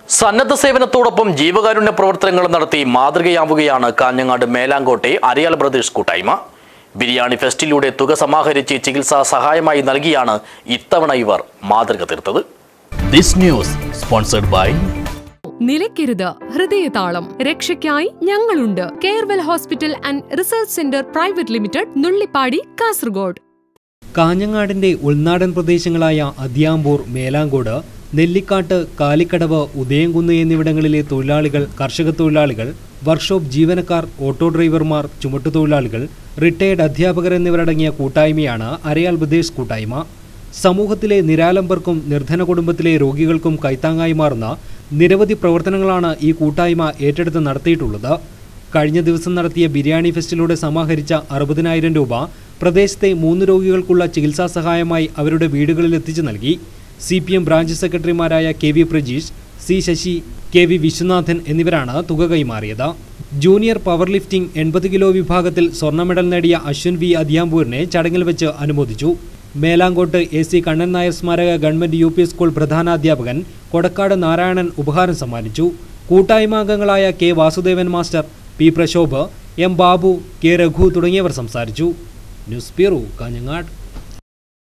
സന്നദ്ധ സേവനത്തോടൊപ്പം ജീവകാരുണ്യ പ്രവർത്തനങ്ങൾ നടത്തി മാതൃകയാവുകയാണ് കാഞ്ഞങ്ങാട് മേലാങ്കോട്ടെ അരിയാൽ ബ്രദേഴ്സ് കൂട്ടായ്മ ബിരിയാണി ഫെസ്റ്റിലൂടെ തുക സമാഹരിച്ച് ചികിത്സാ സഹായമായി നൽകിയാണ് ഇത്തവണ ഇവർ മാതൃക തീർത്തത് ദിസ് ന്യൂസ് സ്പോൺസർഡ് ബൈ നിലയ്ക്കരുത് ഹൃദയതാളം രക്ഷയ്ക്കായി ഞങ്ങളുണ്ട് Carewell hospital and research centre private limited Nullippady Kasaragod കാഞ്ഞങ്ങാടിന്റെ ഉൾനാടൻ പ്രദേശങ്ങളായ അതിയാമ്പൂർ മേലാങ്കോട് നെല്ലിക്കാട്ട് കാലിക്കടവ് ഉദയംകുന്ന് എന്നിവിടങ്ങളിലെ തൊഴിലാളികൾ കർഷക തൊഴിലാളികൾ വർക്ക്ഷോപ്പ് ജീവനക്കാർ ഓട്ടോ ഡ്രൈവർമാർ ചുമട്ടുതൊഴിലാളികൾ റിട്ടയർഡ് അധ്യാപകർ എന്നിവരടങ്ങിയ കൂട്ടായ്മയാണ് അരയാൽ ബ്രദേഴ്സ് കൂട്ടായ്മ സമൂഹത്തിലെ നിരാലംബർക്കും നിർധന കുടുംബത്തിലെ രോഗികൾക്കും കൈത്താങ്ങായി മാറുന്ന നിരവധി പ്രവർത്തനങ്ങളാണ് ഈ കൂട്ടായ്മ ഏറ്റെടുത്ത് നടത്തിയിട്ടുള്ളത് കഴിഞ്ഞ ദിവസം നടത്തിയ ബിരിയാണി ഫെസ്റ്റിലൂടെ സമാഹരിച്ച അറുപതിനായിരം രൂപ പ്രദേശത്തെ മൂന്ന് രോഗികൾക്കുള്ള ചികിത്സാ സഹായമായി അവരുടെ വീടുകളിൽ എത്തിച്ചു നൽകി സി പി എം ബ്രാഞ്ച് സെക്രട്ടറിമാരായ K V Prajeesh C Sasi K V Viswanathan എന്നിവരാണ് തുക കൈമാറിയത് ജൂനിയർ പവർ ലിഫ്റ്റിംഗ് എൺപത് കിലോ വിഭാഗത്തിൽ സ്വർണ്ണ മെഡൽ നേടിയ അശ്വിൻ വി അദിയാമ്പൂരിനെ ചടങ്ങിൽ വെച്ച് അനുമോദിച്ചു മേലാങ്കോട്ട് എ സി കണ്ണൻ നായർ സ്മാരക ഗവൺമെന്റ് യു പി സ്കൂൾ പ്രധാനാധ്യാപകൻ കൊടക്കാട് നാരായണൻ ഉപഹാരം സമ്മാനിച്ചു കൂട്ടായ്മാംഗങ്ങളായ K Vasudevan master P Prashobh M Babu K Raghu തുടങ്ങിയവർ സംസാരിച്ചു ന്യൂസ് ബ്യൂറോ കാഞ്ഞങ്ങാട്